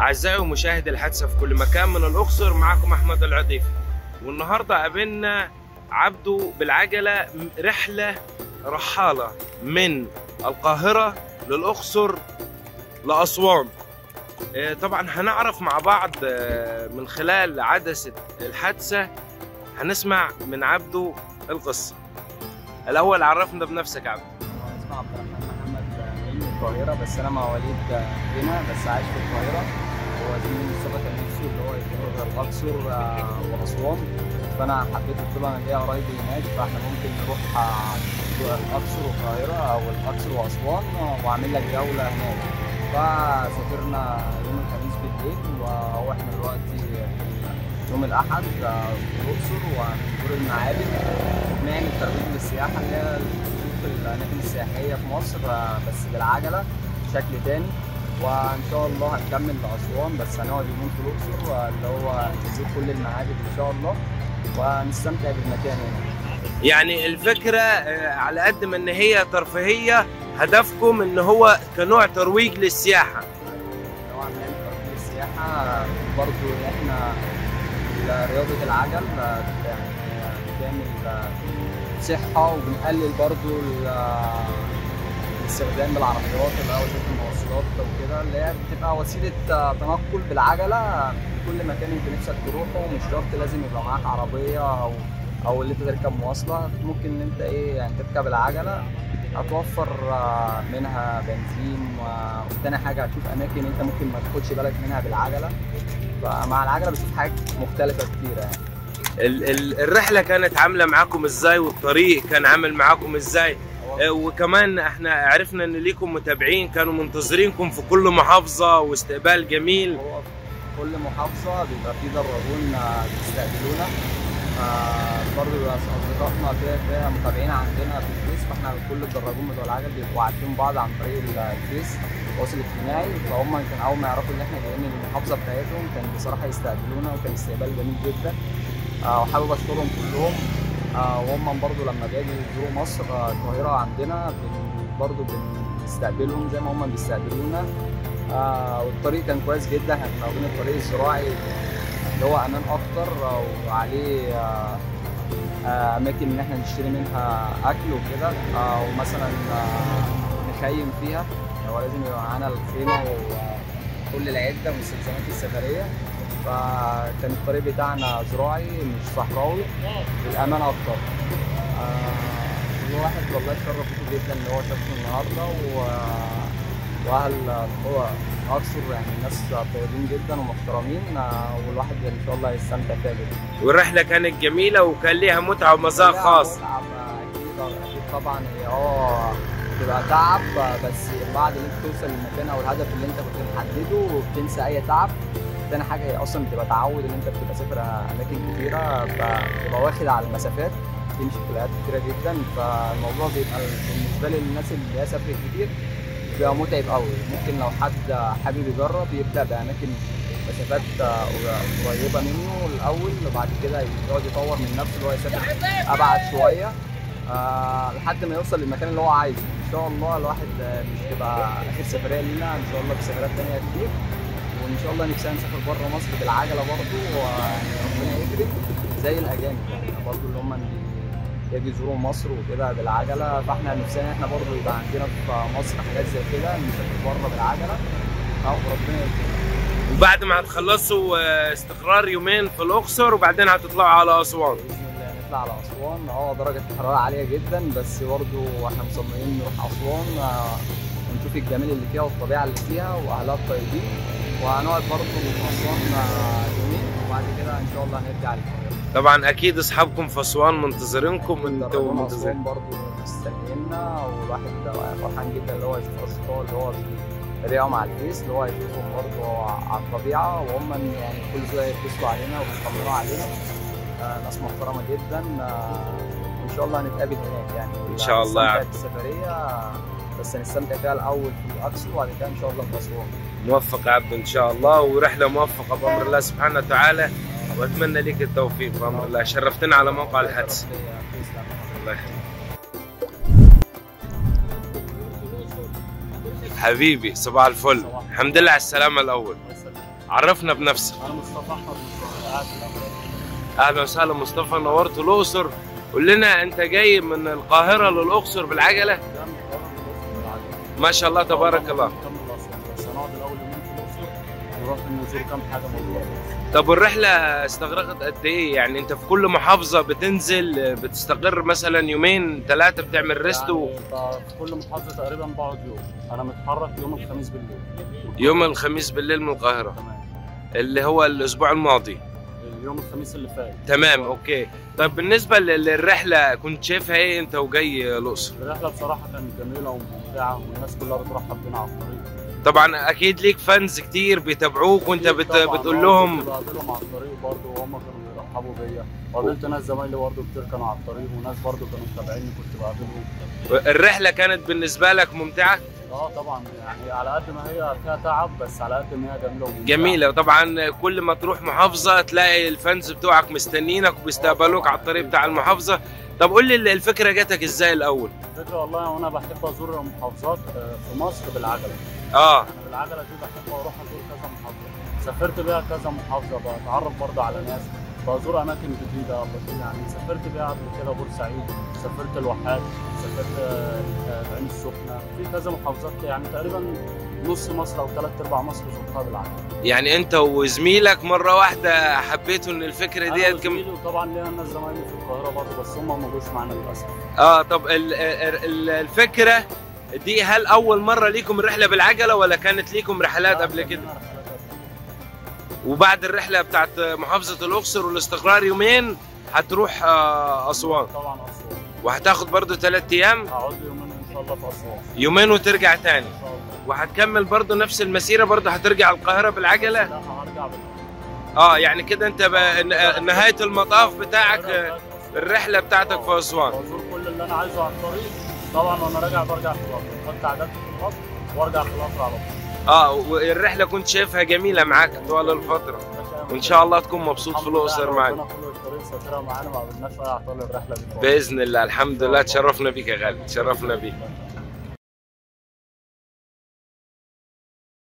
أعزائي مشاهدي الحادثة في كل مكان من الأقصر معكم أحمد العطيفي والنهاردة قابلنا عبده بالعجلة رحلة رحالة من القاهرة للأقصر لأسوان آه، طبعا هنعرف مع بعض آه، من خلال عدسة الحادثة هنسمع من عبده القصة الأول عرفنا بنفسك عبده اسمي عبد الرحمن محمد من القاهرة بس أنا مواليد هنا بس عايش في القاهرة هو زميلي مصطفى كان نفسه اللي هو يسافر الأقصر آه، وأسوان فأنا حبيت قلت له أنا ليا قرايبي هناك فإحنا ممكن نروح آه، الأقصر والقاهرة أو الأقصر وأسوان آه، وأعمل لك جولة هناك فسافرنا يوم الخميس بالليل و- وإحنا دلوقتي في يوم الأحد آه، في الأقصر وهنزور المعابد نعمل ترويج للسياحة اللي هي نشوف الأماكن السياحية في مصر آه، بس بالعجلة بشكل تاني وإن شاء الله هنكمل لأسوان بس هنقعد يومين في الأقصر آه، اللي هو نزور كل المعابد إن شاء الله ونستمتع بالمكان هنا. يعني الفكرة آه، على قد ما ان هي ترفيهية هدفكم ان هو كنوع ترويج للسياحة لو هنعمل ترويج للسياحة برضو إحنا رياضة العجل آه، يعني بتعمل آه، صحة وبنقلل برضو ال- الاستخدام بالعربيات اللي هو وسيلة المواصلات وكده اللي هي بتبقى وسيلة آه، تنقل بالعجلة لكل مكان انت نفسك تروحه مش شرط لازم يبقى معاك عربية أو أو اللي انت تركب مواصلة ممكن ان انت ايه يعني تركب العجلة هتوفر آه، منها بنزين و- وتاني حاجة هتشوف أماكن انت ممكن ما تاخدش بالك منها بالعجلة فمع العجلة بتشوف حاجات مختلفة كتيرة يعني. ال- ال- الرحلة كانت عاملة معاكم ازاي والطريق كان عامل معاكم ازاي آه، وكمان احنا عرفنا ان ليكم متابعين كانوا منتظرينكم في كل محافظة واستقبال جميل هو في كل محافظة بيبقى في دراجون آه، بيستقبلونا آه، برضه بيبقى أصدقائنا كده كده متابعين عندنا في الفيس فاحنا كل الدراجون بتوع العجل بيبقوا عارفين بعض عن طريق الفيس التواصل الاجتماعي فهم كان أول ما يعرفوا إن احنا جايين من المحافظة بتاعتهم كان بصراحة يستقبلونا وكان استقبال جميل جدا آه، وحابب أشكرهم كلهم آه، وهم برضه لما بيجوا يزوروا مصر آه، القاهرة عندنا بن- برضه بنستقبلهم زي ما هم بيستقبلونا آه والطريق كان كويس جدا احنا كنا واخدين الطريق الزراعي اللي هو امان اكتر آه، وعليه آه آه اماكن ان احنا نشتري منها اكل وكده آه ومثلا آه نخيم فيها هو لازم يبقى معانا الخيمه وكل العده واستلزامات السفريه فكان الطريق بتاعنا زراعي مش صحراوي للامان اكتر آه كل واحد والله اتشرف بيه جدا ان هو شافه النهارده و واهل هو اقصر يعني ناس طيبين جدا ومحترمين آه، والواحد ان شاء الله يستمتع فيها جدا والرحلة كانت جميلة وكان ليها متعة ومذاق لا، خاص متعب، اكيد اكيد طبعا هي اه بتبقى تعب آه، بس بعد اللي انت توصل للمكان او الهدف اللي انت كنت محدده بتنسى اي تعب تاني حاجه هي اصلا بتبقى تعود ان انت بتبقى سافر اماكن كتيره فبتبقى واخد على المسافات تمشي في ولايات كتيره جدا فالموضوع بيبقى بالنسبه للناس اللي هي سافرت كتير بيبقى متعب قوي ممكن لو حد حابب يجرب يبدا باماكن مسافات آه، قريبه منه الاول وبعد كده يقعد يطور من نفسه اللي هو يسافر ابعد شويه آه لحد ما يوصل للمكان اللي هو عايزه ان شاء الله الواحد آه، مش تبقى اخر سفريه لينا ان شاء الله في سفريات تانية كتير وان شاء الله نفسنا نسافر بره مصر بالعجله برضه ويعني ربنا يكرم زي الاجانب يعني برضه اللي هم اللي يجي يزوروا مصر وكده بالعجله فاحنا نفسنا احنا برضه يبقى عندنا في مصر حاجات زي كده نسافر بره بالعجله اه وربنا يكرم وبعد ما هتخلصوا آه، استقرار يومين في الأقصر وبعدين هتطلعوا على أسوان باذن الله نطلع على اسوان اه درجه الحراره عاليه جدا بس برضه احنا مصممين نروح اسوان آه، ونشوف الجمال اللي فيها والطبيعه اللي فيها واهلها الطيبين وهنقعد برضه في اسوان آه، يومين وبعد كده ان شاء الله هنرجع للقاهره طبعا أكيد أصحابكم في أسوان منتظرينكم انتوا درجون منتظرين اسوان برضه مستنيينا والواحد فرحان جدا اللي هو يشوف اصدقائه اللي هو بيتابعهم على الفيس اللي هو يشوفهم برضه على الطبيعه وهم يعني كل شويه يتصلوا علينا ويطمنوا علينا آه، ناس محترمه جدا آه، وان شاء الله هنتقابل هناك يعني إن شاء الله. نستمتع بالسفريه آه، بس هنستمتع فيها الاول في الاقصر وبعد كده ان شاء الله في اسوان موفق يا عبد إن شاء الله ورحلة موفقة بأمر الله سبحانه وتعالى وأتمنى لك التوفيق بأمر الله شرفتنا على موقع الحدث تسلم. الله يخليك حبيبي صباح الفل الحمد لله على السلامة الأول الله يسلمك. عرفنا بنفسك انا مصطفى احمد مصطفى قاعد في الأمريكا. اهلا وسهلا مصطفى نورت الاقصر قول لنا انت جاي من القاهره للاقصر بالعجله جنب طبعاً الأقصر بالعجلة. ما شاء الله تبارك الله نكمل أسوان. بس هنقعد الاول يومين في الاقصر نروح نزور كام حاجه موجوده في الأقصر. طب والرحله استغرقت قد ايه يعني انت في كل محافظه بتنزل بتستقر مثلا يومين ثلاثه بتعمل ريست و... يعني ب- في كل محافظه تقريبا بقعد يوم انا متحرك يوم الخميس بالليل يوم الخميس بالليل من القاهره تمام اللي هو الاسبوع الماضي اليوم الخميس اللي فات تمام اوكي طب بالنسبه لل- للرحله كنت شايفها ايه انت وجاي الاقصر الرحله بصراحه كانت جميله وممتعه والناس كلها بترحب بينا على الطريق طبعا اكيد ليك فانز كتير بيتابعوك وانت بت... طبعاً، بتقول آه، لهم كنت بقابلهم على الطريق برضه وهم كانوا بيرحبوا بيا وقابلت ناس زمايلي برضه كتير كانوا على الطريق وناس برضه كانوا متابعيني كنت بقابلهم الرحله كانت بالنسبه لك ممتعه اه طبعا يعني على قد ما هي فيها تعب بس على قد ما هي جميله وممتعة. جميلة طبعا كل ما تروح محافظة تلاقي الفانز بتوعك مستنينك وبيستقبلوك على الطريق بتاع المحافظة طب قول لي الفكرة جاتك ازاي الأول؟ الفكره والله وانا بحب ازور المحافظات آه، في مصر بالعجله اه انا بالعجله دي بحب اروح ازور كذا محافظه سافرت بيها كذا محافظه بتعرف برضه على ناس بزور اماكن جديده بس يعني سافرت بيها قبل كده بورسعيد سافرت الواحات سافرت آه، آه، العين السخنه في كذا محافظات يعني تقريبا نص مصر او ثلاث ارباع مصر زرتها بالعجله يعني انت وزميلك مرة واحدة حبيتوا ان الفكرة انا ديت كم وزميلي وطبعا ليا ناس زمايلي في القاهره برضه بس هم ما جوش معانا للاسف اه طب ال ال ال الفكرة دي هل أول مرة ليكم الرحلة بالعجلة ولا كانت ليكم رحلات قبل كده؟ رحلات قبل كده. وبعد الرحلة بتاعت محافظة الأقصر والاستقرار يومين هتروح آه، أسوان طبعا اسوان وهتاخد برضو ثلاث أيام هقعد لي يومين ان شاء الله في اسوان يومين وترجع تاني ان شاء الله وهتكمل برضو نفس المسيرة برضو هترجع القاهرة بالعجلة لا هرجع بال- اه يعني كده انت بقى ن- نهاية المطاف بتاعك هرجع آه، بال- الرحلة بتاعتك في أسوان بزور كل اللي انا عايزه على الطريق طبعا وانا راجع برجع في القطر بحط عدد في القطر وارجع في القطر على طول اه والرحلة كنت شايفها جميلة معاك طوال الفترة وان شاء الله تكون مبسوط في الأقصر معانا ربنا كل الطريق سافرها معانا ما قابلناش اي اعطال الرحله دي خالص. بإذن الله الحمد لله تشرفنا بيك يا غالي تشرفنا بيك